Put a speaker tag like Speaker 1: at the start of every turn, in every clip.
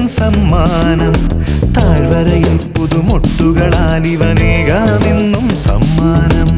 Speaker 1: സമ്മാനം താഴ്വരയിൽ പുതുമൊട്ടുകളാൽ ഇവനേകാമെന്നും സമ്മാനം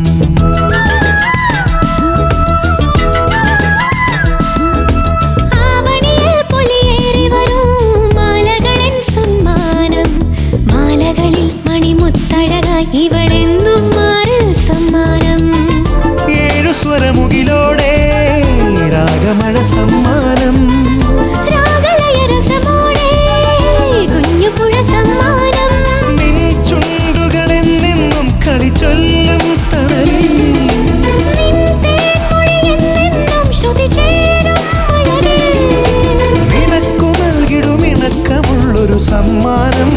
Speaker 2: ആവണിയിൽ പൊലിയേറി വരും മാലകളിൻ സമ്മാനം മാലകളിൽ മണിമുത്തഴകായി ഇവളെന്നും മാറിൽ സമ്മാനം
Speaker 1: ഏഴു സ്വരമുകിലോടെ രാഗമഴ സമ്മാനം
Speaker 2: രാഗലയരസമോടെ കുഞ്ഞുപുഴ സമ്മാനം
Speaker 1: നിൻ ചുണ്ടുകളെന്നെന്നും കളി ചൊല്ലും തണലിൽ
Speaker 2: നിൻ തേൻമൊഴിയെന്നെന്നും ശ്രുതി ചേരും മഴലിൽ.
Speaker 1: നിനക്കു നൽകിടുമിണക്കമുള്ളൊരു സമ്മാനം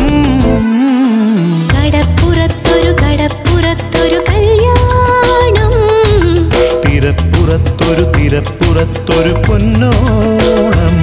Speaker 2: കടപ്പുറത്തൊരു കടപ്പുറത്തൊരു കല്യാണം
Speaker 1: തിരപ്പുറത്തൊരു തിരപ്പുറത്തൊരു പൊന്നോണം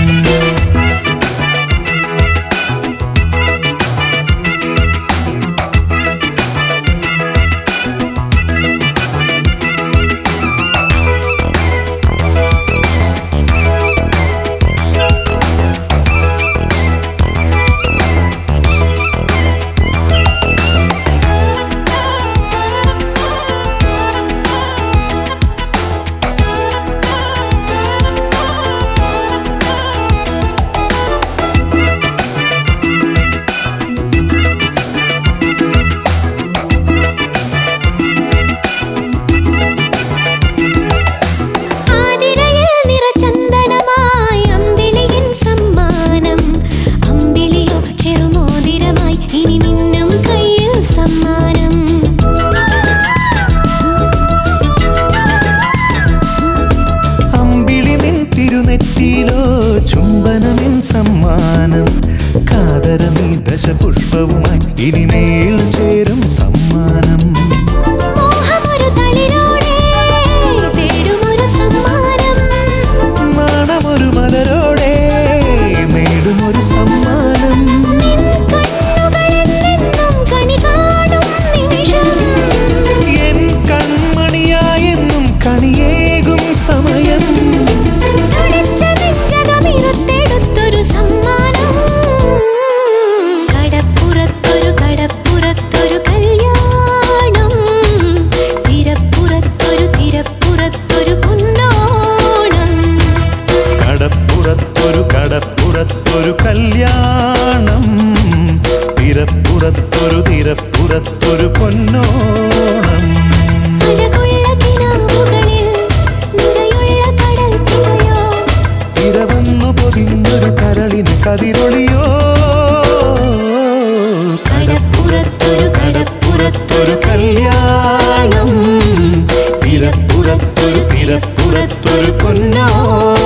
Speaker 2: ആതിരയിൽ നിറചന്ദനമായി അമ്പിളിയിൻ സമ്മാനം അമ്പിളിയോ ചെറുമോതിരമായി ഇനി മിന്നും കയ്യിൽ സമ്മാനം
Speaker 1: അമ്പിളി നിൻ തിരുനെറ്റിയിലോ ചുംബനമിൻ സമ്മാനം കാതര നീ ദശപുഷ്പവുമായി ഇനിമേൽ ചേരും സമ്മാനം
Speaker 2: മോഹമൊരു തളിരോടെ തേടുമൊരു സമ്മാനം
Speaker 1: നാണമൊരു മലരോടെ നേടുമൊരു സമ്മാനം
Speaker 2: നിൻ കണ്ണുകളെന്നെന്നും കണി കാണും നിമിഷം
Speaker 1: എൻ കൺമണിയായെന്നും കണിയേകും സമയം
Speaker 2: തുടിച്ച നെഞ്ചകമിരുത്തെടുത്തൊരു സമ്മാനം കടപ്പുറത്തൊരു കടപ്പുറത്തൊരു കല്യാണം തിരപ്പുറത്തൊരു തിരപ്പുറത്തൊരു പൊന്നോണം
Speaker 1: കടപ്പുറത്തൊരു കടപ്പുറത്തൊരു കല്യാണം തിരപ്പുറത്തൊരു തിരപ്പുറത്തൊരു പൊന്നോണം
Speaker 2: അഴകുള്ള കിനാവുകളിൽ നിറയുള്ള കടൽ തിരയോ
Speaker 1: തിരവന്നു പൊതിഞ്ഞൊരു കരളിന് കതിരൊളിയോ കടപ്പുറത്തൊരു കടപ്പുറത്തൊരു കല്യാണം തിരപ്പുറത്തൊരു തിരപ്പുറത്തൊരു പൊന്നോ